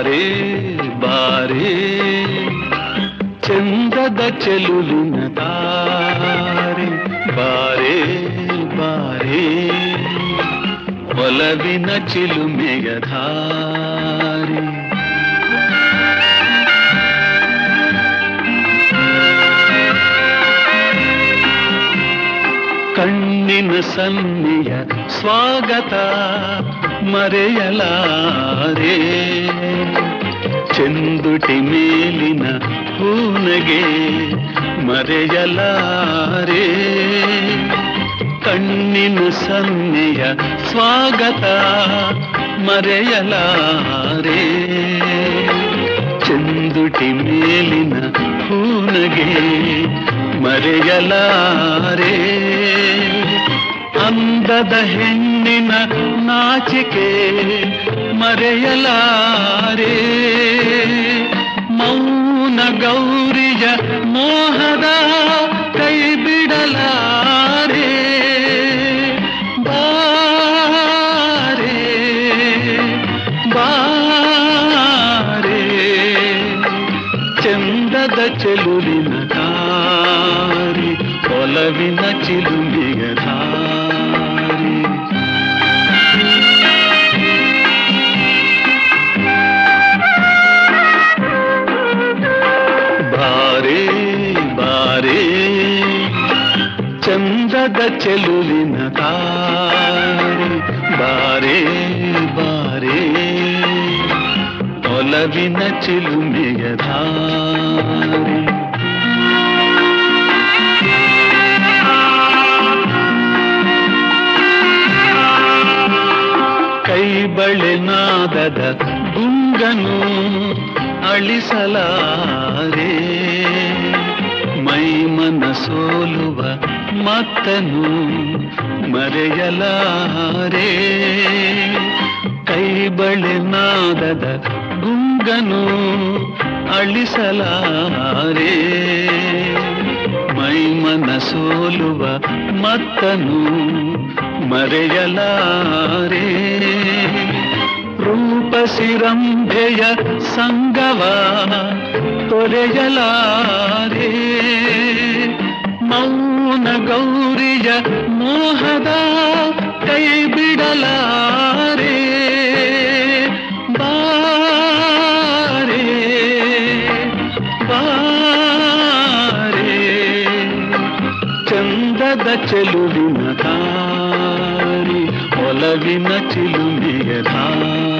ಬಾರೆ ಬಾರೆ ಚಂದದ ಚೆಲುವಿನ ತಾರೆ ಬಾರೆ ಬಾರೆ ಒಲವಿನ ಚಿಲುಮೆಯ ಧಾರೆ ಕಣ್ಣಿನ ಸನ್ನಿಯ ಸ್ವಾಗತ ಮರೆಯಲಾರೆ ಚೆಂದುಟಿ ಮೇಲಿನ ಹೂನಗೆ ಮರೆಯಲಾರೆ ಕಣ್ಣಿನ ಸನ್ನಿಯ ಸ್ವಾಗತ ಮರೆಯಲಾರೆ ಚೆಂದುಟಿ ಮೇಲಿನ ಹೂನಗೆ ಮರೆಯಲಾರೆ ಅಂದದ ಹೆಣ್ಣಿನ ನಾಚಿಕೆ ಮರೆಯಲಾರೆ ಮೌನ ಗೌರಿಯ ಮೋಹದ ಕೈ ಬಿಡಲಾರೆ ಬಾರೆ ಬಾರೆ ಚಂದದ ಚೆಲುವಿನ ದಾರಿ ಒಲವಿನ ಚಿಲುಮಿಗ ದಾರಿ ಬಾರೆ ಬಾರೆ ಚಂದದ ಚೆಲುವಿನ ದಾರಿ ಬಾರೆ ಬಾರೆ ಒಲವಿನ ಚಿಲುಮೆಯ ಧಾರೆ ಕೈ ಬಳೆನಾದದ ಗುಂಗನು ಅಳಿಸಲಾರೆ ಮೈ ಮನ ಸೋಲುವ ಮತ್ತನು ಮರೆಯಲಾರೆ ಕೈ ಬಳೆನಾದದ ಗುಂಗನು ಅಳಿಸಲಾರೆ ಮೈ ಮನ ಸೋಲುವ ಮತ್ತನು ಮರೆಯಲಾರೆ ರೂಪಸಿರಂಭೆಯ ಸಂಗವ ತೊರೆಯಲಾರೆ ಮೌನ ಗೌರಿಯ ಮೋಹದ ಕೈ ಬಿಡಲಾರೆ ಬಾರೆ ಬಾರೆ ಚಂದದ ಚೆಲುವಿನ ದಾರಿ ಒಲವಿನ ಚಿಲುಮೆಯ ದಾರಿ